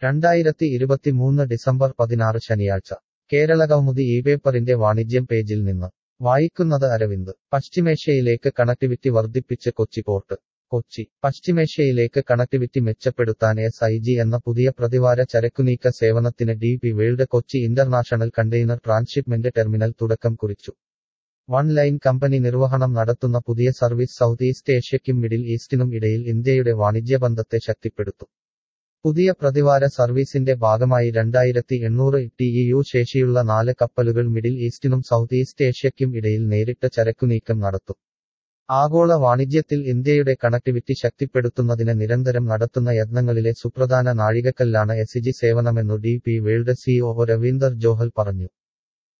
രണ്ടായിരത്തി ഇരുപത്തിമൂന്ന് ഡിസംബർ പതിനാറ് ശനിയാഴ്ച കേരളകൗമുദി ഈ പേപ്പറിന്റെ വാണിജ്യം പേജിൽ നിന്ന് വായിക്കുന്നത് അരവിന്ദ് പശ്ചിമേഷ്യയിലേക്ക് കണക്ടിവിറ്റി വർദ്ധിപ്പിച്ച് കൊച്ചി പോർട്ട് കൊച്ചി പശ്ചിമേഷ്യയിലേക്ക് കണക്ടിവിറ്റി മെച്ചപ്പെടുത്താൻ എസ് ഐ ജി എന്ന പുതിയ പ്രതിവാര ചരക്കുനീക്ക സേവനത്തിന് D P world Kochi international container transhipment terminal തുടക്കം കുറിച്ചു വൺ ലൈൻ കമ്പനി നിർവഹണം നടത്തുന്ന പുതിയ സർവീസ് സൗത്ത് ഈസ്റ്റ് ഏഷ്യയ്ക്കും മിഡിൽ ഈസ്റ്റിനും ഇടയിൽ ഇന്ത്യയുടെ വാണിജ്യബന്ധത്തെ ശക്തിപ്പെടുത്തും പുതിയ പ്രതിവാര സർവീസിന്റെ ഭാഗമായി രണ്ടായിരത്തി എണ്ണൂറ് ടിഇയു ശേഷിയുള്ള നാല് കപ്പലുകൾ മിഡിൽ ഈസ്റ്റിനും സൗത്ത് ഈസ്റ്റ് ഏഷ്യയ്ക്കും ഇടയിൽ നേരിട്ട് ചരക്കുനീക്കം നടത്തും ആഗോള വാണിജ്യത്തിൽ ഇന്ത്യയുടെ കണക്ടിവിറ്റി ശക്തിപ്പെടുത്തുന്നതിന് നിരന്തരം നടത്തുന്ന യത്നങ്ങളിലെ സുപ്രധാന നാഴികക്കല്ലാണ് എസിജി സേവനമെന്നു D P world CEO Ravinder Johal പറഞ്ഞു